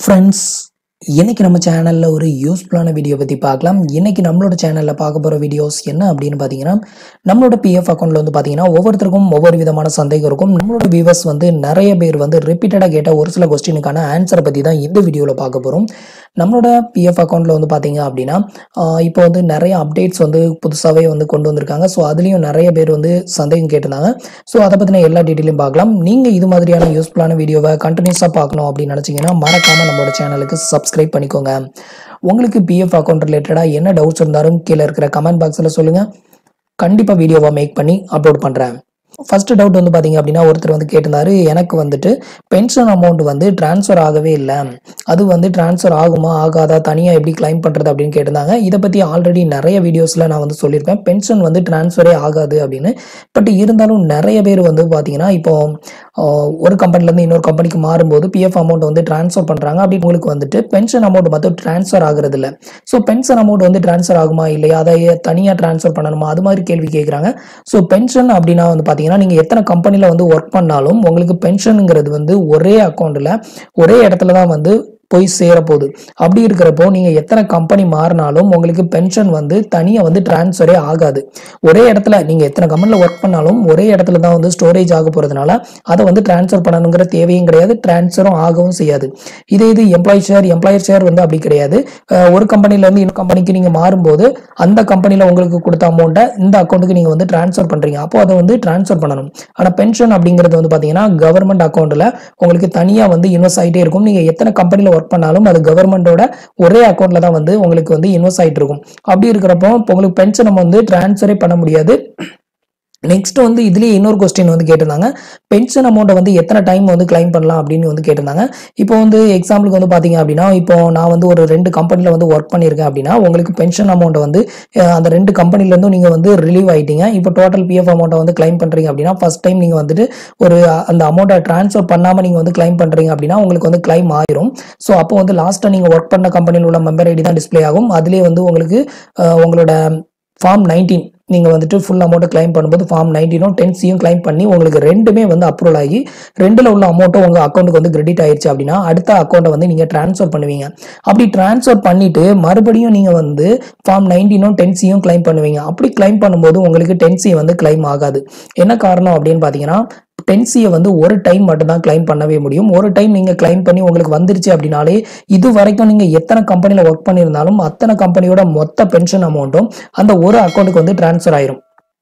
friends இன்னைக்கு நம்ம சேனலில் ஒரு யூஸ்ஃபுல்லான வீடியோ பற்றி பார்க்கலாம் இன்னைக்கு நம்மளோட சேனலில் பார்க்க போகிற வீடியோஸ் என்ன அப்படின்னு பார்த்தீங்கன்னா நம்மளோட பிஎஃப் அக்கௌண்ட்டில் வந்து பார்த்தீங்கன்னா ஒவ்வொருத்தருக்கும் ஒவ்வொரு விதமான சந்தேகம் இருக்கும் நம்மளோட வியூவர்ஸ் வந்து நிறைய பேர் வந்து ரிப்பீட்டடாக கேட்ட ஒரு சில கொஸ்டினுக்கான ஆன்சரை பற்றி தான் இந்த வீடியோவில் பார்க்க போகிறோம் நம்மளோட பிஎஃப் அக்கௌண்ட்டில் வந்து பார்த்தீங்க அப்படின்னா ஆஹ் இப்போ வந்து நிறைய அப்டேட்ஸ் வந்து புதுசாகவே வந்து கொண்டு வந்திருக்காங்க ஸோ அதுலேயும் நிறைய பேர் வந்து சந்தேகம் கேட்டிருந்தாங்க ஸோ அதை பற்றின எல்லா டீட்டெயிலும் பார்க்கலாம் நீங்கள் இது மாதிரியான யூஸ்ஃபுல்லான வீடியோவை கண்டினியூஸாக பார்க்கணும் அப்படின்னு நினச்சிங்கன்னா மறக்காமல் நம்மளோட சேனலுக்கு சப்ஸ்கிரைப் பண்ணிக்கோங்க உங்களுக்கு பிஎஃப் அக்கௌண்ட் ரிலேட்டடாக என்ன டவுட்ஸ் இருந்தாலும் கீழே இருக்கிற கமெண்ட் பாக்ஸில் சொல்லுங்கள் கண்டிப்பாக வீடியோவை மேக் பண்ணி அப்லோட் பண்ணுறேன் ஃபர்ஸ்ட் டவுட் வந்து பார்த்தீங்க அப்படின்னா ஒருத்தர் வந்து கேட்டிருந்தாரு எனக்கு வந்துட்டு பென்ஷன் அமௌண்ட் வந்து ட்ரான்ஸ்ஃபர் ஆகவே இல்லை அது வந்து ட்ரான்ஸ்ஃபர் ஆகுமா ஆகாதா தனியாக எப்படி கிளைம் பண்ணுறது அப்படின்னு கேட்டிருந்தாங்க இதை பற்றி ஆல்ரெடி நிறைய வீடியோஸில் நான் வந்து சொல்லியிருப்பேன் பென்ஷன் வந்து ட்ரான்ஸ்ஃபரே ஆகாது அப்படின்னு பட் இருந்தாலும் நிறைய பேர் வந்து பார்த்தீங்கன்னா இப்போ ஆஹ், ஒரு கம்பெனிலேருந்து இன்னொரு கம்பெனிக்கு மாறும்போது பிஎஃப் அமௌண்ட் வந்து ட்ரான்ஸ்ஃபர் பண்ணுறாங்க அப்படி உங்களுக்கு வந்துட்டு பென்ஷன் அமௌண்ட் மட்டும் ட்ரான்ஸ்ஃபர் ஆகுறது இல்லை ஸோ பென்ஷன் அமௌண்ட் வந்து ட்ரான்ஸ்ஃபர் ஆகுமா இல்லையா அதை தனியாக ட்ரான்ஸ்ஃபர் பண்ணணுமா அது மாதிரி கேள்வி கேட்குறாங்க ஸோ பென்ஷன் அப்படின்னா வந்து பார்த்தீங்கன்னா நீங்கள் எத்தனை கம்பெனியில் வந்து ஒர்க் பண்ணாலும் உங்களுக்கு பென்ஷனுங்கிறது வந்து ஒரே அக்கௌண்ட்டில் ஒரே இடத்துல தான் வந்து போய் சேரப்போகுது அப்படி இருக்கிறப்போ நீங்கள் எத்தனை கம்பெனி மாறினாலும் உங்களுக்கு பென்ஷன் வந்து தனியாக வந்து ட்ரான்ஸ்ஃபரே ஆகாது ஒரே இடத்துல நீங்கள் எத்தனை கம்பெனியில் ஒர்க் பண்ணாலும் ஒரே இடத்துல தான் வந்து ஸ்டோரேஜ் ஆக போகிறதுனால அதை வந்து ட்ரான்ஸ்ஃபர் பண்ணணுங்கிற தேவையும் கிடையாது ட்ரான்ஸ்ஃபரும் ஆகவும் செய்யாது இதே இது எம்ப்ளாயி ஷேர் எம்ப்ளாயர் ஷேர் வந்து அப்படி கிடையாது அஹ் ஒரு கம்பெனிலேருந்து இன்னொரு கம்பெனிக்கு நீங்கள் மாறும்போது அந்த கம்பெனியில் உங்களுக்கு கொடுத்த அமௌண்ட்டை இந்த அக்கௌண்ட்டுக்கு நீங்கள் வந்து ட்ரான்ஸ்ஃபர் பண்ணுறீங்க அப்போ அதை வந்து ட்ரான்ஸ்ஃபர் பண்ணணும் ஆனால் பென்ஷன் அப்படிங்கிறது வந்து பார்த்தீங்கன்னா கவர்மெண்ட் அக்கௌண்ட்டில் உங்களுக்கு தனியாக வந்து இன்வெஸ்ட் ஆகிட்டே இருக்கும் நீங்கள் எத்தனை கம்பெனியில் ஒர்க் பண்ணாலும் அது கவர்மெண்டோட ஒரே அக்கௌண்ட்டில் தான் வந்து உங்களுக்கு வந்து இன்வெஸ்ட் ஆகிட்டு இருக்கும் அப்படி இருக்கிறப்போ இப்போ உங்களுக்கு பென்ஷன் நம்ம வந்து ட்ரான்ஸ்ஃபரே பண்ண முடியாது நெக்ஸ்ட் வந்து இதுலேயே இன்னொரு கொஸ்டின் வந்து கேட்டிருந்தாங்க பென்ஷன் அமௌண்ட்டை வந்து எத்தனை டைம் வந்து கிளைம் பண்ணலாம் அப்படின்னு வந்து கேட்டிருந்தாங்க இப்போ வந்து எக்ஸாம்பிளுக்கு வந்து பார்த்தீங்க அப்படின்னா இப்போ நான் வந்து ஒரு ரெண்டு கம்பெனியில் வந்து ஒர்க் பண்ணியிருக்கேன் அப்படின்னா உங்களுக்கு பென்ஷன் அமௌண்ட்டை வந்து அஹ், அந்த ரெண்டு கம்பெனிலேருந்தும் நீங்கள் வந்து ரிலீவ் ஆயிட்டீங்க இப்போ டோட்டல் பிஎஃப் அமௌண்ட்டை வந்து கிளைம் பண்ணுறீங்க அப்படின்னா ஃபர்ஸ்ட் டைம் நீங்கள் வந்துட்டு ஒரு அஹ், அந்த அமௌண்ட்டை ட்ரான்ஸ்ஃபர் பண்ணாமல் நீங்கள் வந்து கிளைம் பண்ணுறீங்க அப்படின்னா உங்களுக்கு வந்து கிளைம் ஆயிரும் ஸோ அப்போ வந்து லாஸ்ட்டாக நீங்கள் ஒர்க் பண்ண கம்பெனியில் உள்ள மெம்பர் ஐடி தான் டிஸ்ப்ளே ஆகும் அதுலேயே வந்து உங்களுக்கு அஹ், உங்களோட ஃபார்ம் நைன்டீன் நீங்கள் வந்துட்டு ஃபுல் அமௌண்ட்டை கிளைம் பண்ணும்போது ஃபார்ம் நைன்டீனும் டென் சியும் கிளைம் பண்ணி உங்களுக்கு ரெண்டுமே வந்து அப்ரூவல் ஆகி ரெண்டில் உள்ள அமௌண்ட்டும் உங்கள் அக்கௌண்ட்டுக்கு வந்து கிரெடிட் ஆயிடுச்சு அப்படின்னா அடுத்த அக்கௌண்ட்டை வந்து நீங்கள் ட்ரான்ஸ்ஃபர் பண்ணுவீங்க அப்படி ட்ரான்ஸ்ஃபர் பண்ணிட்டு மறுபடியும் நீங்கள் வந்து ஃபார்ம் நைன்டீனும் டென் சியும் கிளைம் பண்ணுவீங்க அப்படி கிளைம் பண்ணும்போது உங்களுக்கு டென் சி வந்து கிளைம் ஆகாது என்ன காரணம் அப்படின்னு பார்த்தீங்கன்னா டென்சியை வந்து ஒரு டைம் மட்டும் தான் கிளைம் பண்ணவே முடியும் ஒரு டைம் நீங்கள் கிளைம் பண்ணி உங்களுக்கு வந்துருச்சு அப்படின்னாலே இது வரைக்கும் நீங்கள் எத்தனை கம்பெனியில் ஒர்க் பண்ணியிருந்தாலும் அத்தனை கம்பெனியோட மொத்த பென்ஷன் அமௌண்ட்டும் அந்த ஒரு அக்கௌண்ட்டுக்கு வந்து ட்ரான்ஸ்ஃபர் ஆயிரும்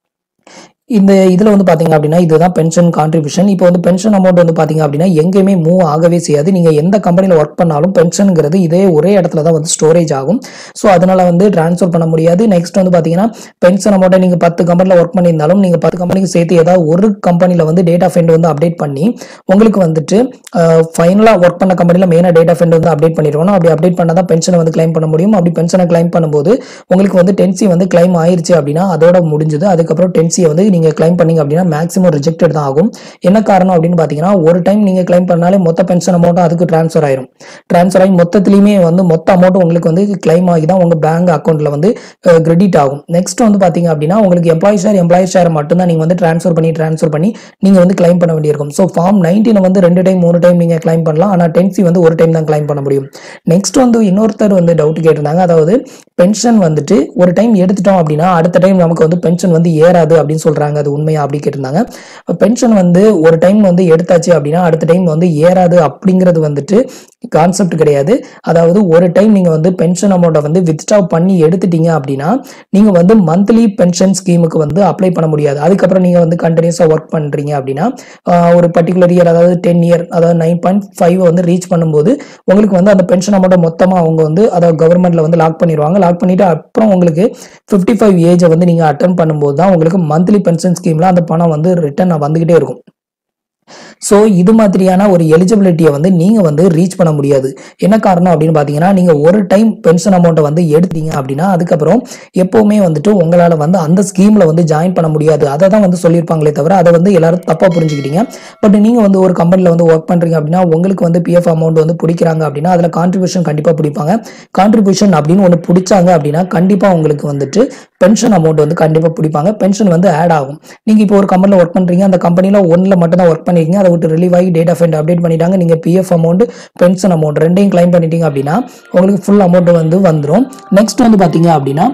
இந்த இதில் வந்து பார்த்தீங்க அப்படின்னா இதுதான் பென்ஷன் கான்ட்ரிபியூஷன் இப்போ வந்து பென்ஷன் அமௌண்ட் வந்து பார்த்தீங்க அப்படின்னா எங்கேயுமே மூவ் ஆகவே செய்யாது நீங்கள் எந்த கம்பெனியில் ஒர்க் பண்ணாலும் பென்ஷனுங்கிறது இதே ஒரே இடத்துல தான் வந்து ஸ்டோரேஜ் ஆகும் ஸோ அதனால வந்து ட்ரான்ஸ்ஃபர் பண்ண முடியாது நெக்ஸ்ட் வந்து பார்த்தீங்கன்னா பென்ஷன் அமௌண்ட்டை நீங்கள் பத்து கம்பெனியில் ஒர்க் பண்ணியிருந்தாலும் நீங்கள் பத்து கம்பெனிக்கு சேர்த்து ஏதாவது ஒரு கம்பெனியில் வந்து டேட் ஆஃப் எண்ட் வந்து அப்டேட் பண்ணி உங்களுக்கு வந்துட்டு ஃபைனலாக ஒர்க் பண்ண கம்பெனியில் மெயினாக டேட் ஆஃப் எண்ட் வந்து அப்டேட் பண்ணிருக்கணும் அப்படி அப்டேட் பண்ணால் தான் பென்ஷனை வந்து கிளைம் பண்ண முடியும் அப்படி பென்ஷனை கிளைம் பண்ணும்போது உங்களுக்கு வந்து டென்சி வந்து கிளைம் ஆயிருச்சு அப்படின்னா அதோட முடிஞ்சது அதுக்கப்புறம் டென்சியை வந்து நீங்கள் கிளைம் பண்ணீங்க அப்படின்னா மேக்ஸிமம் ரிஜெக்டட் தான் ஆகும் என்ன காரணம் அப்படின்னு பார்த்தீங்கன்னா ஒரு டைம் நீங்கள் கிளைம் பண்ணாலே மொத்த பென்ஷன் அமௌண்ட்டும் அதுக்கு ட்ரான்ஸ்ஃபர் ஆயிரும் ட்ரான்ஸ்ஃபர் ஆகி மொத்தத்துலையுமே வந்து மொத்த அமௌண்ட் உங்களுக்கு வந்து கிளைம் ஆகி தான் உங்கள் பேங்க் அக்கௌண்ட்டில் வந்து கிரெடிட் ஆகும் நெக்ஸ்ட் வந்து பார்த்தீங்க அப்படின்னா உங்களுக்கு எம்ப்ளாயி ஷேர் எம்ப்ளாயி ஷேர் மட்டும்தான் நீங்கள் வந்து ட்ரான்ஸ்ஃபர் பண்ணி ட்ரான்ஸ்ஃபர் பண்ணி நீங்கள் வந்து கிளைம் பண்ண வேண்டியிருக்கும் ஸோ ஃபார்ம் நைன்டீனை வந்து ரெண்டு டைம் மூணு டைம் நீங்கள் கிளைம் பண்ணலாம் ஆனால் டென்சி வந்து ஒரு டைம் தான் கிளைம் பண்ண முடியும் நெக்ஸ்ட் வந்து இன்னொருத்தர் வந்து டவுட் கேட்டிருந்தாங்க அதாவது பென்ஷன் வந்துட்டு ஒரு டைம் எடுத்துட்டோம் அப்படின்னா அடுத்த டைம் நமக்கு வந்து பென்ஷன் வந்து ஏறாது அப்படின்னு சொல்றாங்க அது உண்மையா அப்படி கேட்டிருந்தாங்க பென்ஷன் வந்து ஒரு டைம் வந்து எடுத்தாச்சு அப்படின்னா அடுத்த டைம் வந்து ஏறாது அப்படிங்கிறது வந்துட்டு கான்செப்ட் கிடையாது அதாவது ஒரு டைம் நீங்க வந்து பென்ஷன் அமௌண்ட்டை வந்து வித்ட்ரா பண்ணி எடுத்துட்டீங்க அப்படின்னா நீங்க வந்து மந்த்லி பென்ஷன் ஸ்கீமுக்கு வந்து அப்ளை பண்ண முடியாது அதுக்கப்புறம் நீங்க வந்து கண்டினியூஸா ஒர்க் பண்றீங்க அப்படின்னா ஆஹ், ஒரு பர்டிகுலர் இயர் அதாவது டென் இயர் அதாவது நைன் பாயிண்ட் ஃபைவ் வந்து ரீச் பண்ணும்போது உங்களுக்கு வந்து அந்த பென்ஷன் அமௌண்ட்டை மொத்தமா அவங்க வந்து அதாவது கவர்மெண்ட்ல வந்து லாக் பண்ணிடுவாங்க லாக் பண்ணிட்டு அப்புறம் உங்களுக்கு ஃபிஃப்டி ஃபைவ் ஏஜை வந்து நீங்க அட்டன் பண்ணும்போது தான் உங்களுக்கு மந்த்லி பென்ஷன் ஸ்கீம்ல அந்த பணம் வந்து ரிட்டர்ன் வந்துகிட்டே இருக்கும் ஸோ இது மாதிரியான ஒரு எலிஜிபிலிட்டியை வந்து நீங்கள் வந்து ரீச் பண்ண முடியாது என்ன காரணம் அப்படின்னு பார்த்தீங்கன்னா நீங்கள் ஒரு டைம் பென்ஷன் அமௌண்ட்டை வந்து எடுத்தீங்க அப்படின்னா அதுக்கப்புறம் எப்போவுமே வந்துட்டு உங்களால் வந்து அந்த ஸ்கீமில் வந்து ஜாயின் பண்ண முடியாது அதை தான் வந்து சொல்லியிருப்பாங்களே தவிர அதை வந்து எல்லாரும் தப்பாக புரிஞ்சுக்கிட்டீங்க பட் நீங்கள் வந்து ஒரு கம்பெனியில் வந்து ஒர்க் பண்ணுறீங்க அப்படின்னா உங்களுக்கு வந்து பிஎஃப் அமௌண்ட் வந்து பிடிக்கிறாங்க அப்படின்னா அதில் கான்ட்ரிபியூஷன் கண்டிப்பாக பிடிப்பாங்க கான்ட்ரிபியூஷன் அப்படின்னு ஒன்று பிடிச்சாங்க அப்படின்னா கண்டிப்பாக உங்களுக்கு வந்துட்டு பென்ஷன் அமௌண்ட் வந்து கண்டிப்பாக பிடிப்பாங்க பென்ஷன் வந்து ஆட் ஆகும் நீங்கள் இப்போ ஒரு கம்பெனியில் ஒர்க் பண்ணுறீங்க அந்த கம்பெனியில் ஒன்றில் மட்டும் தான் ஒர்க் பண்ணிருக்கீங்க அதை விட்டு ரிலீவ் ஆகி டேட் ஆஃப் எண்ட் அப்டேட் பண்ணிட்டாங்க நீங்கள் பிஎஃப் அமௌண்ட் பென்ஷன் அமௌண்ட் ரெண்டையும் கிளைம் பண்ணிட்டீங்க அப்படின்னா உங்களுக்கு ஃபுல் அமௌண்ட் வந்து வந்துடும் நெக்ஸ்ட் வந்து பார்த்தீங்க அப்படின்னா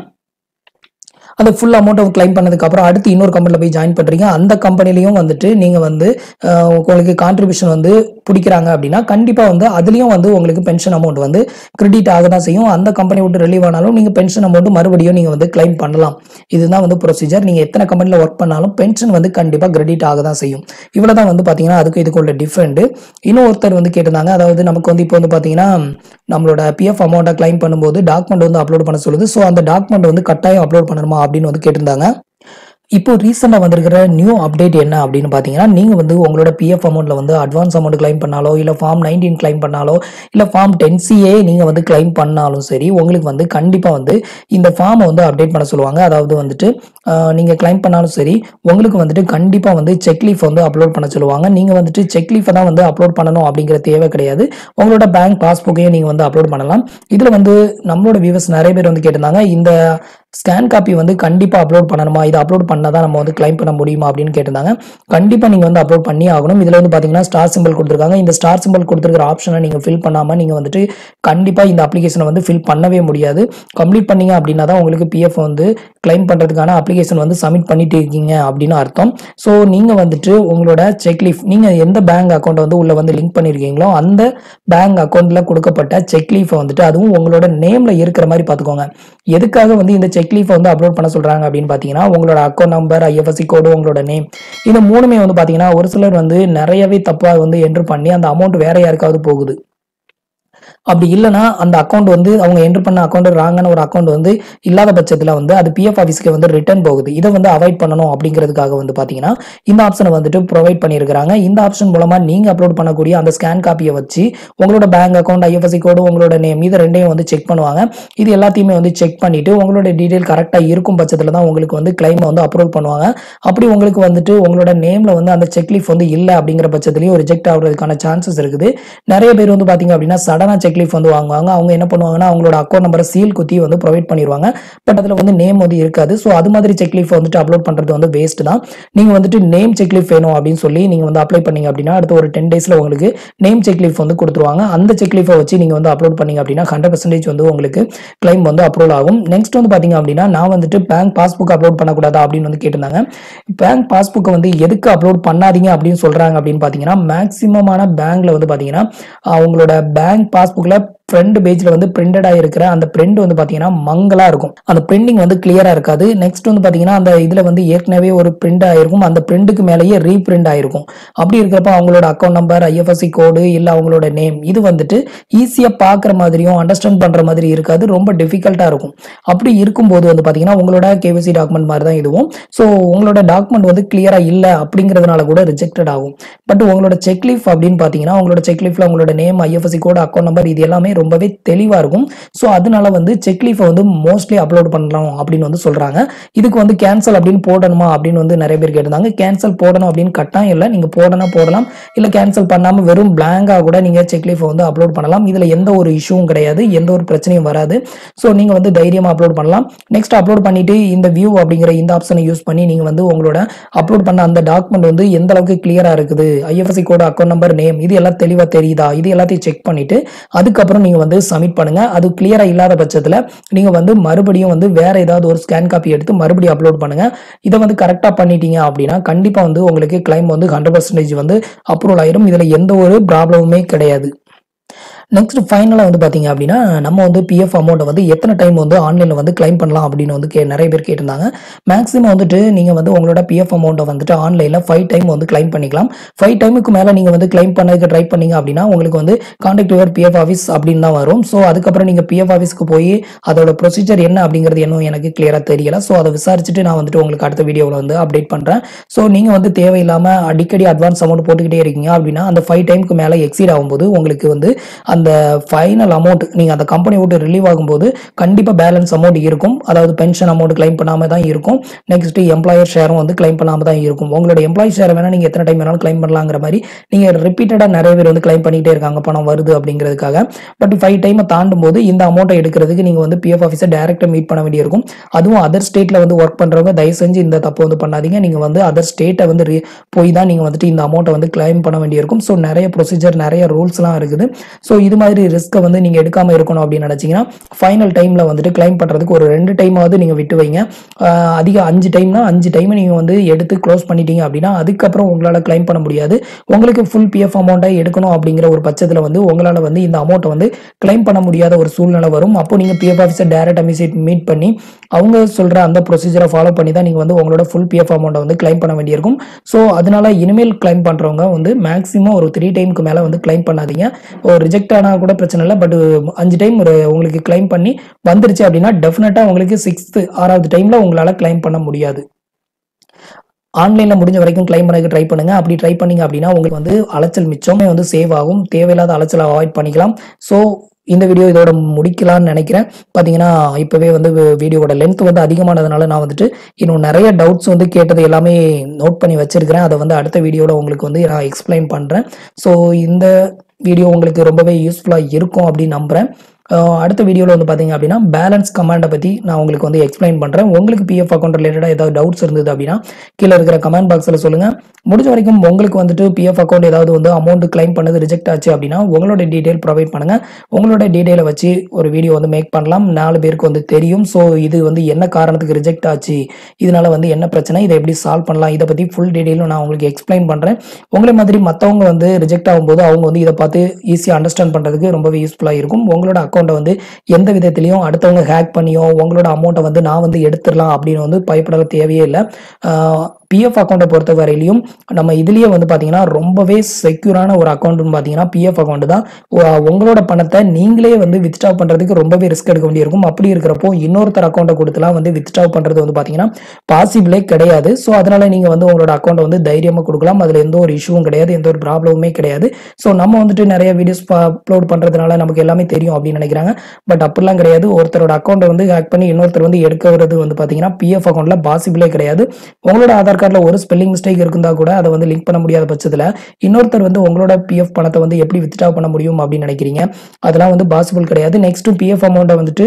அந்த ஃபுல் அமௌண்ட்டை கிளைம் பண்ணதுக்கப்புறம் அடுத்து இன்னொரு கம்பெனியில் போய் ஜாயின் பண்ணுறீங்க அந்த கம்பெனிலையும் வந்துட்டு நீங்கள் வந்து அஹ், உங்களுக்கு கான்ட்ரிபியூஷன் வந்து பிடிக்கிறாங்க அப்படின்னா கண்டிப்பாக வந்து அதுலேயும் வந்து உங்களுக்கு பென்ஷன் அமௌண்ட் வந்து கிரெடிட் ஆக தான் செய்யும் அந்த கம்பெனி விட்டு ரிலீவ் ஆனாலும் நீங்கள் பென்ஷன் அமௌண்ட் மறுபடியும் நீங்கள் வந்து கிளைம் பண்ணலாம் இதுதான் வந்து ப்ரொசீஜர் நீங்கள் எத்தனை கம்பெனியில் ஒர்க் பண்ணாலும் பென்ஷன் வந்து கண்டிப்பாக கிரெடிட் ஆக தான் செய்யும் இவ்வளோ தான் வந்து பார்த்தீங்கன்னா அதுக்கு இதுக்கு உள்ள டிஃப்ரெண்ட் இன்னும் ஒருத்தர் வந்து கேட்டிருந்தாங்க அதாவது நமக்கு வந்து இப்போ வந்து பார்த்தீங்கன்னா நம்மளோட பிஎஃப் அமௌண்ட்டை கிளைம் பண்ணும்போது டாக்குமெண்ட் வந்து அப்லோட் பண்ண சொல்லுது ஸோ அந்த டாக்குமெண்ட் வந்து கட்டாயம் அப்லோட் பண்ணணுமா அப்படின்னு வந்து கேட்டிருந்தாங்க இப்போ ரீசெண்டாக வந்திருக்கிற நியூ அப்டேட் என்ன அப்படின்னு பார்த்தீங்கன்னா நீங்கள் வந்து உங்களோட பிஎஃப் அமௌண்ட்டில் வந்து அட்வான்ஸ் அமௌண்ட் கிளைம் பண்ணாலோ இல்லை ஃபார்ம் நைன்டீன் கிளைம் பண்ணாலோ இல்லை ஃபார்ம் டென் சிஏ நீங்கள் வந்து கிளைம் பண்ணாலும் சரி உங்களுக்கு வந்து கண்டிப்பாக வந்து இந்த ஃபார்மை வந்து அப்டேட் பண்ண சொல்லுவாங்க அதாவது வந்துட்டு நீங்கள் கிளைம் பண்ணாலும் சரி உங்களுக்கு வந்துட்டு கண்டிப்பாக வந்து செக்லீஃப் வந்து அப்லோட் பண்ண சொல்லுவாங்க நீங்கள் வந்துட்டு செக்லீஃபை தான் வந்து அப்லோட் பண்ணணும் அப்படிங்கிற தேவை கிடையாது உங்களோட பேங்க் பாஸ்புக்கையும் நீங்கள் வந்து அப்லோட் பண்ணலாம் இதில் வந்து நம்மளோட வியூவர்ஸ் நிறைய பேர் வந்து கேட்டிருந்தாங்க இந்த ஸ்கேன் காப்பி வந்து கண்டிப்பாக அப்லோட் பண்ணணுமா இதை அப்லோட் பண்ணால் தான் நம்ம வந்து கிளைம் பண்ண முடியுமா அப்படின்னு கேட்டிருந்தாங்க கண்டிப்பாக நீங்கள் வந்து அப்லோட் பண்ணி ஆகணும் இதில் வந்து பார்த்தீங்கன்னா ஸ்டார் சிம்பிள் கொடுத்துருக்காங்க இந்த ஸ்டார் சிம்பிள் கொடுத்துருக்கிற ஆப்ஷனை நீங்கள் ஃபில் பண்ணாமல் நீங்கள் வந்துட்டு கண்டிப்பாக இந்த அப்ளிகேஷனை வந்து ஃபில் பண்ணவே முடியாது கம்ப்ளீட் பண்ணீங்க அப்படின்னா தான் உங்களுக்கு பிஎஃப் வந்து கிளைம் பண்ணுறதுக்கான அப்ளிகேஷன் வந்து சப்மிட் பண்ணிட்டு இருக்கீங்க அப்படின்னு அர்த்தம் ஸோ நீங்கள் வந்துட்டு உங்களோட செக்லீஃப் நீங்கள் எந்த பேங்க் அக்கௌண்ட் வந்து உள்ள வந்து லிங்க் பண்ணியிருக்கீங்களோ அந்த பேங்க் அக்கௌண்ட்டில் கொடுக்கப்பட்ட செக்லீஃபை வந்துட்டு அதுவும் உங்களோட நேமில் இருக்கிற மாதிரி பார்த்துக்கோங்க எதுக்காக வந்து இந்த செக்லீஃபை வந்து அப்லோட் பண்ண சொல்கிறாங்க அப்படின்னு பார்த்தீங்கன்னா உங்களோட அக்கௌண்ட் நம்பர் ஐஎஃப்எஸ்சி கோடு உங்களோட நேம் இது மூணுமே வந்து பார்த்தீங்கன்னா ஒரு சிலர் வந்து நிறையவே தப்பாக வந்து என்ட்ரு பண்ணி அந்த அமௌண்ட் வேற யாருக்காவது போகுது அப்படி இல்லைன்னா அந்த அக்கௌண்ட் வந்து அவங்க என்ட்ரு பண்ண அக்கௌண்ட் ராங்கான ஒரு அக்கௌண்ட் வந்து இல்லாத பட்சத்தில் வந்து அது பிஎஃப் ஆஃபீஸ்க்கு வந்து ரிட்டர்ன் போகுது இதை வந்து அவாய்ட் பண்ணணும் அப்படிங்கிறதுக்காக வந்து பார்த்தீங்கன்னா இந்த ஆப்ஷனை வந்துட்டு ப்ரொவைட் பண்ணியிருக்கிறாங்க இந்த ஆப்ஷன் மூலமாக நீங்கள் அப்லோட் பண்ணக்கூடிய அந்த ஸ்கேன் காப்பியை வச்சு உங்களோட பேங்க் அக்கௌண்ட் ஐஎஃப்எஸ்சி கோடு உங்களோட நேம் இது ரெண்டையும் வந்து செக் பண்ணுவாங்க இது எல்லாத்தையுமே வந்து செக் பண்ணிட்டு உங்களோட டீடைல் கரெக்டாக இருக்கும் பட்சத்தில் தான் உங்களுக்கு வந்து கிளைமை வந்து அப்லோட் பண்ணுவாங்க அப்படி உங்களுக்கு வந்துட்டு உங்களோட நேமில் வந்து அந்த செக்லீஃப் வந்து இல்லை அப்படிங்கிற பட்சத்துலையும் ரிஜெக்ட் ஆகுறதுக்கான சான்சஸ் இருக்குது நிறைய பேர் வந்து பார்த்தீங்க அப்படின்னா சடனாக செக்லீஃப் வந்து வாங்குவாங்க அவங்க என்ன பண்ணுவாங்கன்னா அவங்களோட அக்கௌண்ட் நம்பரை சீல் குத்தி வந்து ப்ரொவைட் பண்ணிடுவாங்க பட் அதில் வந்து நேம் வந்து இருக்காது ஸோ அது மாதிரி செக்லீஃப் வந்துட்டு அப்லோட் பண்ணுறது வந்து வேஸ்ட் தான் நீங்கள் வந்துட்டு நேம் செக்லீஃப் வேணும் அப்படின்னு சொல்லி நீங்கள் வந்து அப்ளை பண்ணீங்க அப்படின்னா அடுத்த ஒரு டென் டேஸில் உங்களுக்கு நேம் செக்லீஃப் வந்து கொடுத்துருவாங்க அந்த செக்லீஃபை வச்சு நீங்கள் வந்து அப்லோட் பண்ணீங்க அப்படின்னா ஹண்ட்ரட் பர்சன்டேஜ் வந்து உங்களுக்கு கிளைம் வந்து அப்ரூவல் ஆகும் நெக்ஸ்ட் வந்து பார்த்தீங்க அப்படின்னா நான் வந்துட்டு பேங்க் பாஸ்புக் அப்லோட் பண்ணக்கூடாதா அப்படின்னு வந்து கேட்டிருந்தாங்க பேங்க் பாஸ்புக்கை வந்து எதுக்கு அப்லோட் பண்ணாதீங்க அப்படின்னு சொல்றாங்க அப்படின்னு பார்த்தீங்கன்னா மேக்ஸிமமான பேங்க்ல வந்து பார்த்தீங்கன்னா அவங்களோட பேங்க் பாஸ்புக்ல ஃப்ரண்ட் பேஜ்ல வந்து பிரிண்டடாக இருக்கிற அந்த பிரிண்ட் வந்து பார்த்தீங்கன்னா மங்கலா இருக்கும் அந்த பிரிண்டிங் வந்து கிளியரா இருக்காது நெக்ஸ்ட் வந்து பார்த்தீங்கன்னா அந்த இதுல வந்து ஏற்கனவே ஒரு பிரிண்ட் ஆயிருக்கும் அந்த பிரிண்ட்டுக்கு மேலேயே ரீபிரிண்ட் ஆயிருக்கும் அப்படி இருக்கிறப்ப அவங்களோட அக்கௌண்ட் நம்பர் ஐஎஃப்எஸ்சி கோடு இல்லை அவங்களோட நேம் இது வந்துட்டு ஈஸியாக பார்க்குற மாதிரியும் அண்டர்ஸ்டாண்ட் பண்ற மாதிரி இருக்காது ரொம்ப டிஃபிகல்ட்டாக இருக்கும் அப்படி இருக்கும்போது வந்து பார்த்தீங்கன்னா உங்களோட கேவிசி டாக்குமெண்ட் மாதிரி தான் இதுவும் ஸோ உங்களோட டாக்குமெண்ட் வந்து கிளியரா இல்லை அப்படிங்கிறதுனால கூட ரிஜெக்டட் ஆகும் பட் உங்களோட செக்லீஃப் அப்படின்னு பார்த்தீங்கன்னா உங்களோட செக்லீஃப்ல உங்களோட name IFSC code account number இது எல்லாமே ரொம்பவே தெளிவாக இருக்கும் ஸோ அதனால வந்து செக்லீஃபை வந்து மோஸ்ட்லி அப்லோட் பண்ணலாம் அப்படின்னு வந்து சொல்றாங்க இதுக்கு வந்து கேன்சல் அப்படின்னு போடணுமா அப்படின்னு வந்து நிறைய பேர் கேட்டிருந்தாங்க கேன்சல் போடணும் அப்படின்னு கட்டாயம் இல்லை நீங்கள் போடணும் போடலாம் இல்லை கேன்சல் பண்ணாமல் வெறும் பிளாங்காக கூட நீங்கள் செக்லீஃபை வந்து அப்லோட் பண்ணலாம் இதில் எந்த ஒரு இஷ்யூவும் கிடையாது எந்த ஒரு பிரச்சனையும் வராது ஸோ நீங்கள் வந்து தைரியமாக அப்லோட் பண்ணலாம் நெக்ஸ்ட் அப்லோட் பண்ணிட்டு இந்த வியூ அப்படிங்கிற இந்த ஆப்ஷனை யூஸ் பண்ணி நீங்கள் வந்து உங்களோட அப்லோட் பண்ண அந்த டாக்குமெண்ட் வந்து எந்த அளவுக்கு கிளியரா இருக்குது IFSC code account number name இது எல்லாம் தெளிவாக தெரியுதா இது எல்லாத்தையும் செக் பண்ணிட்டு அதுக்கப்புறம் நீங்கள் வந்து சப்மிட் பண்ணுங்க அது கிளியரா இல்லாத பட்சத்தில் நீங்கள் வந்து மறுபடியும் வந்து வேற ஏதாவது ஒரு ஸ்கேன் காப்பி எடுத்து மறுபடியும் அப்லோட் பண்ணுங்க இதை வந்து கரெக்டாக பண்ணிட்டீங்க அப்படின்னா கண்டிப்பாக வந்து உங்களுக்கு கிளைம் வந்து ஹண்ட்ரட் பர்சன்டேஜ் வந்து அப்ரூவல் ஆயிரும் இதில் எந்த ஒரு ப்ராப்ளமுமே கிடையாது நெக்ஸ்ட் ஃபைனலாக வந்து பார்த்தீங்க அப்படின்னா நம்ம வந்து பிஎஃப் அமௌண்ட்டை வந்து எத்தனை டைம் வந்து ஆன்லைனில் வந்து கிளைம் பண்ணலாம் அப்படின்னு வந்து கே நிறைய பேர் கேட்டிருந்தாங்க மேக்ஸிமம் வந்துட்டு நீங்கள் வந்து உங்களோட பிஎஃப் அமௌண்ட்டை வந்துட்டு ஆன்லைனில் ஃபைவ் டைம் வந்து கிளைம் பண்ணிக்கலாம் ஃபைவ் டைமுக்கு மேலே நீங்கள் வந்து கிளைம் பண்ணதுக்கு ட்ரை பண்ணீங்க அப்படின்னா உங்களுக்கு வந்து கான்டாக்ட் யுவர் பிஎஃப் ஆஃபீஸ் அப்படின்னு தான் வரும் ஸோ அதுக்கப்புறம் நீங்கள் பிஎஃப் ஆஃபீஸ்க்கு போய் அதோட ப்ரொசீஜர் என்ன அப்படிங்கிறது இன்னும் எனக்கு கிளியராக தெரியல ஸோ அதை விசாரிச்சுட்டு நான் வந்துட்டு உங்களுக்கு அடுத்த வீடியோவில் வந்து அப்டேட் பண்ணுறேன் ஸோ நீங்கள் வந்து தேவையில்லாமல் அடிக்கடி அட்வான்ஸ் அமௌண்ட் போட்டுக்கிட்டே இருக்கீங்க அப்படின்னா அந்த ஃபைவ் டைமுக்கு மேலே எக்ஸீட் ஆகும்போது உங்களுக்கு வந்து அந்த ஃபைனல் அமௌண்ட் நீங்கள் அந்த கம்பெனி விட்டு ரிலீவ் ஆகும்போது கண்டிப்பாக பேலன்ஸ் அமௌண்ட் இருக்கும் அதாவது பென்ஷன் அமௌண்ட் கிளைம் பண்ணாமல் தான் இருக்கும் நெக்ஸ்ட் எம்ப்ளாயர் ஷேரும் வந்து கிளைம் பண்ணாமல் தான் இருக்கும் உங்களோட எம்ப்ளாயி ஷேர் வேணால் நீங்கள் எத்தனை டைம் வேணாலும் கிளைம் பண்ணலாங்கிற மாதிரி நீங்கள் ரிப்பீட்டடாக நிறைய பேர் வந்து கிளைம் பண்ணிகிட்டே இருக்காங்க பணம் வருது அப்படிங்கிறதுக்காக பட் ஃபைவ் டைமை தாண்டும் போது இந்த அமௌண்ட்டை எடுக்கிறதுக்கு நீங்கள் வந்து பிஎஃப் ஆஃபீஸை டேரெக்டாக மீட் பண்ண வேண்டியிருக்கும் அதுவும் அதர் ஸ்டேட்டில் வந்து ஒர்க் பண்ணுறவங்க தயவு செஞ்சு இந்த தப்பு வந்து பண்ணாதீங்க நீங்கள் வந்து அதர் ஸ்டேட்டை வந்து re- போய் தான் நீங்கள் வந்துட்டு இந்த அமௌண்ட்டை வந்து கிளைம் பண்ண வேண்டியிருக்கும் ஸோ நிறைய ப்ரொசீஜர் நிறைய ரூல்ஸ்லாம் இருக்குது ஸோ இது மாதிரி ரிஸ்க்கை வந்து நீங்கள் எடுக்காமல் இருக்கணும் அப்படின்னு நினச்சிங்கன்னா ஃபைனல் டைமில் வந்துட்டு கிளைம் பண்ணுறதுக்கு ஒரு ரெண்டு டைமாவது நீங்கள் விட்டு வைங்க ஆஹ் அதிக அஞ்சு டைம்னா அஞ்சு டைம் நீங்கள் வந்து எடுத்து க்ளோஸ் பண்ணிட்டீங்க அப்படின்னா அதுக்கப்புறம் உங்களால் கிளைம் பண்ண முடியாது உங்களுக்கு ஃபுல் பிஎஃப் அமௌண்ட்டை எடுக்கணும் அப்படிங்கிற ஒரு பட்சத்தில் வந்து உங்களால் வந்து இந்த அமௌண்ட்டை வந்து கிளைம் பண்ண முடியாத ஒரு சூழ்நிலை வரும் அப்போ நீங்கள் பிஎஃப் ஆஃபீஸர் டேரக்டாக மீட் மீட் பண்ணி அவங்க சொல்கிற அந்த ப்ரொசீஜரை ஃபாலோ பண்ணி தான் நீங்கள் வந்து உங்களோட ஃபுல் பிஎஃப் அமௌண்ட்டை வந்து கிளைம் பண்ண வேண்டியிருக்கும் ஸோ அதனால இனிமேல் கிளைம் பண்ணுறவங்க வந்து மேக்ஸிமம் ஒரு த்ரீ டைமுக்கு மேலே வந்து கிளைம் பண்ணாதீங்க ஒரு ரிஜெக்ட் ஆனால் கூட பிரச்சனை இல்லை பட் அஞ்சு டைம் ஒரு உங்களுக்கு கிளைம் பண்ணி வந்துருச்சு அப்படின்னா டெஃபினட்டாக உங்களுக்கு சிக்ஸ்த்து ஆறாவது டைமில் உங்களால் கிளைம் பண்ண முடியாது ஆன்லைனில் முடிஞ்ச வரைக்கும் கிளைம் பண்ணதுக்கு ட்ரை பண்ணுங்க அப்படி ட்ரை பண்ணீங்க அப்படின்னா உங்களுக்கு வந்து அலைச்சல் மிச்சமே வந்து சேவ் ஆகும் தேவையில்லாத அலைச்சலை அவாய்ட் பண்ணிக்கலாம் ஸோ இந்த வீடியோ இதோட முடிக்கலாம்னு நினைக்கிறேன் பார்த்தீங்கன்னா இப்போவே வந்து வீடியோவோட லென்த் வந்து அதிகமானதுனால நான் வந்துட்டு இன்னும் நிறைய டவுட்ஸ் வந்து கேட்டது எல்லாமே நோட் பண்ணி வச்சிருக்கிறேன் அதை வந்து அடுத்த வீடியோவில் உங்களுக்கு வந்து நான் எக்ஸ்பிளைன் பண்ணுறேன் ஸோ இந்த வீடியோ உங்களுக்கு ரொம்பவே யூஸ்ஃபுல்லாக இருக்கும் அப்படின்னு நம்புகிறேன் அஹ் அடுத்த வீடியோவில் வந்து பார்த்தீங்க அப்படின்னா பேலன்ஸ் கமாண்டை பற்றி நான் உங்களுக்கு வந்து எக்ஸ்பிளைன் பண்ணுறேன் உங்களுக்கு பிஎஃப் அக்கௌண்ட் ரிலேட்டடாக ஏதாவது டவுட்ஸ் இருந்தது அப்படின்னா கீழே இருக்கிற கமெண்ட் பாக்ஸில் சொல்லுங்கள் முடிஞ்ச வரைக்கும் உங்களுக்கு வந்துட்டு பிஎஃப் அக்கௌண்ட் ஏதாவது வந்து அமௌண்ட் கிளைம் பண்ணது ரிஜெக்ட் ஆச்சு அப்படின்னா உங்களோட டீட்டெயில் ப்ரொவைட் பண்ணுங்கள் உங்களோட டீட்டெயிலை வச்சு ஒரு வீடியோ வந்து மேக் பண்ணலாம் நாலு பேருக்கு வந்து தெரியும் ஸோ இது வந்து என்ன காரணத்துக்கு ரிஜெக்ட் ஆச்சு இதனால வந்து என்ன பிரச்சனை இதை எப்படி சால்வ் பண்ணலாம் இதை பற்றி ஃபுல் டீட்டெயிலும் நான் உங்களுக்கு எக்ஸ்பிளைன் பண்ணுறேன் உங்களை மாதிரி மற்றவங்க வந்து ரிஜெக்ட் ஆகும்போது அவங்க வந்து இதை பார்த்து ஈஸியாக அண்டர்ஸ்டாண்ட் பண்ணுறதுக்கு ரொம்பவே யூஸ்ஃபுல்லாக இருக்கும் உங்களோட அக்கௌண்ட்டை வந்து எந்த விதத்திலையும் அடுத்தவங்க ஹேக் பண்ணியோ உங்களோட அமௌண்ட்டை வந்து நான் வந்து எடுத்துடலாம் அப்படின்னு வந்து பயப்பட தேவையே இல்லை பிஎஃப் அக்கௌண்ட்டை பொறுத்த வரையிலையும் நம்ம இதுலயே வந்து பார்த்தீங்கன்னா ரொம்பவே செக்யூரான ஒரு அக்கௌண்ட்னு பார்த்தீங்கன்னா பிஎஃப் அக்கௌண்ட் தான் உ- உங்களோட பணத்தை நீங்களே வந்து வித்ட்ரா பண்ணுறதுக்கு ரொம்பவே ரிஸ்க் எடுக்க வேண்டியிருக்கும் அப்படி இருக்கிறப்போ இன்னொருத்தர் அக்கௌண்ட்டை கொடுத்துலாம் வந்து வித்ட்ரா பண்ணுறது வந்து பார்த்தீங்கன்னா பாசிபிளே கிடையாது ஸோ அதனால நீங்கள் வந்து உங்களோட அக்கௌண்ட்டை வந்து தைரியமாக கொடுக்கலாம் அதில் எந்த ஒரு இஷ்யூவும் கிடையாது எந்த ஒரு ப்ராப்ளமுமே கிடையாது ஸோ நம்ம வந்துட்டு நிறைய வீடியோஸ் அப்லோட் பண்ணுறதுனால நமக்கு எல்லாமே தெரியும் அப்படின்னு நினைக்கிறாங்க பட் அப்படிலாம் கிடையாது ஒருத்தரோட அக்கௌண்ட்டை வந்து ஹேக் பண்ணி இன்னொருத்தர் வந்து எடுக்கிறது வந்து பார்த்தீங்கன்னா பிஎஃப் அக்கௌண்ட்டில் பாசிபிளே கிடையாது உங்களோட ஆதார் கார்டில் ஒரு ஸ்பெல்லிங் மிஸ்டேக் இருந்தா கூட அதை வந்து லிங்க் பண்ண முடியாத பட்சத்தில் இன்னொருத்தர் வந்து உங்களோட பிஎஃப் பணத்தை வந்து எப்படி வித்ட்ரா பண்ண முடியும் அப்படின்னு நினைக்கிறீங்க அதெல்லாம் வந்து பாசிபிள் கிடையாது நெக்ஸ்ட் பிஎஃப் அமௌண்ட்டை வந்துட்டு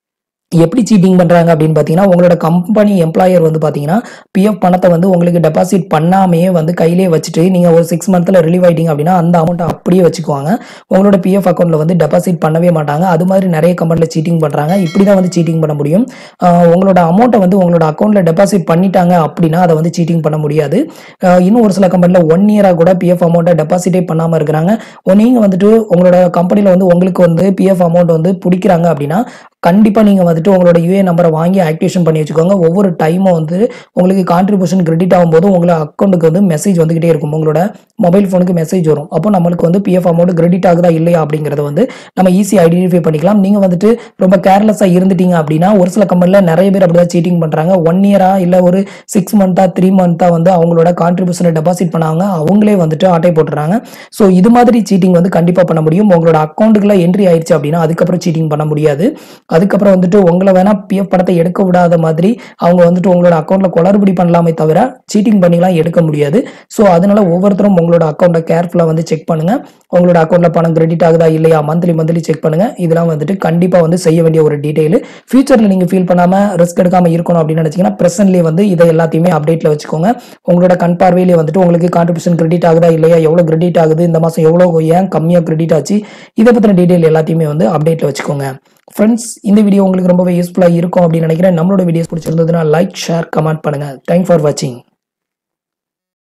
எப்படி சீட்டிங் பண்ணுறாங்க அப்படின்னு பார்த்தீங்கன்னா உங்களோட கம்பெனி எம்ப்ளாயர் வந்து பார்த்தீங்கன்னா பிஎஃப் பணத்தை வந்து உங்களுக்கு டெபாசிட் பண்ணாமையே வந்து கையிலே வச்சுட்டு நீங்கள் ஒரு சிக்ஸ் மந்த்தில் ரிலீவ் ஆயிட்டீங்க அப்படின்னா அந்த அமௌண்ட்டை அப்படியே வச்சுக்குவாங்க உங்களோட பிஎஃப் அக்கௌண்ட்டில் வந்து டெபாசிட் பண்ணவே மாட்டாங்க அது மாதிரி நிறைய கம்பெனியில் சீட்டிங் பண்ணுறாங்க இப்படி தான் வந்து சீட்டிங் பண்ண முடியும் ஆஹ் உங்களோட அமௌண்ட்டை வந்து உங்களோட அக்கௌண்ட்டில் டெபாசிட் பண்ணிட்டாங்க அப்படின்னா அதை வந்து சீட்டிங் பண்ண முடியாது ஆஹ் இன்னும் ஒரு சில கம்பெனியில் ஒன் இயராக கூட பிஎஃப் அமௌண்ட்டை டெபாசிட்டே பண்ணாமல் இருக்கிறாங்க நீங்கள் வந்துட்டு உங்களோட கம்பெனியில் வந்து உங்களுக்கு வந்து பிஎஃப் அமௌண்ட் வந்து பிடிக்கிறாங்க அப்படின்னா கண்டிப்பாக நீங்கள் வந்துட்டு உங்களோட யூஏ நம்பரை வாங்கி ஆக்டிவேஷன் பண்ணி வச்சுக்கோங்க ஒவ்வொரு டைமும் வந்து உங்களுக்கு கான்ட்ரிபியூஷன் கிரெடிட் ஆகும்போது உங்களோட அக்கௌண்ட்டுக்கு வந்து மெசேஜ் வந்துகிட்டே இருக்கும் உங்களோட மொபைல் ஃபோனுக்கு மெசேஜ் வரும் அப்போ நம்மளுக்கு வந்து பிஎஃப் அமௌண்ட் கிரெடிட் ஆகுதா இல்லையா அப்படிங்கிறத வந்து நம்ம ஈஸி ஐடென்டிஃபை பண்ணிக்கலாம் நீங்கள் வந்துட்டு ரொம்ப கேர்லெஸ்ஸாக இருந்துட்டீங்க அப்படின்னா ஒரு சில கம்பெனியில் நிறைய பேர் அப்படிதான் சீட்டிங் பண்ணுறாங்க ஒன் இயரா இல்லை ஒரு சிக்ஸ் மந்த்தா த்ரீ மந்த்தா வந்து அவங்களோட கான்ட்ரிபியூஷனை டெபாசிட் பண்ணாங்க அவங்களே வந்துட்டு ஆட்டை போட்டுறாங்க ஸோ இது மாதிரி சீட்டிங் வந்து கண்டிப்பாக பண்ண முடியும் உங்களோட அக்கௌண்ட்டுக்குள்ள என்ட்ரி ஆயிடுச்சு அப்படின்னா அதுக்கப்புறம் சீட்டிங் பண்ண முடியாது அதுக்கப்புறம் வந்துட்டு உங்களை வேணா பிஎஃப் படத்தை எடுக்க விடாத மாதிரி அவங்க வந்துட்டு உங்களோட அக்கௌண்ட்ல குளறுபடி பண்ணலாமே தவிர சீட்டிங் பண்ணிலாம் எடுக்க முடியாது ஸோ அதனால ஒவ்வொருத்தரும் உங்களோட அக்கௌண்ட்டை கேர்ஃபுல்லாக வந்து செக் பண்ணுங்க உங்களோட அக்கௌண்ட்ல பணம் கிரெடிட் ஆகுதா இல்லையா மந்த்லி மந்த்லி செக் பண்ணுங்க இதெல்லாம் வந்துட்டு கண்டிப்பாக வந்து செய்ய வேண்டிய ஒரு டீடைல் ஃபியூச்சர்ல நீங்க ஃபீல் பண்ணாம ரிஸ்க் எடுக்காம இருக்கணும் அப்படின்னு நினைச்சீங்கன்னா ப்ரெசன்ட்லேயே வந்து இதை எல்லாத்தையுமே அப்டேட்ல வச்சுக்கோங்க உங்களோட கண் பார்வையிலே வந்துட்டு உங்களுக்கு கான்ட்ரிபியூஷன் கிரெடிட் ஆகுதா இல்லையா எவ்வளோ கிரெடிட் ஆகுது இந்த மாதம் எவ்வளோ ஏன் கம்மியாக கிரெடிட் ஆச்சு இதை பற்றின டீடைல் எல்லாத்தையுமே வந்து அப்டேட்ல வச்சுக்கோங்க ஃப்ரெண்ட்ஸ் இந்த வீடியோ உங்களுக்கு ரொம்பவே யூஸ்ஃபுல்லாக இருக்கும் அப்படின்னு நினைக்கிறேன் நம்மளோட வீடியோஸ் பிடிச்சிருந்ததுன்னா லைக் ஷேர் கமெண்ட் பண்ணுங்க தேங்க் ஃபார் வாட்சிங்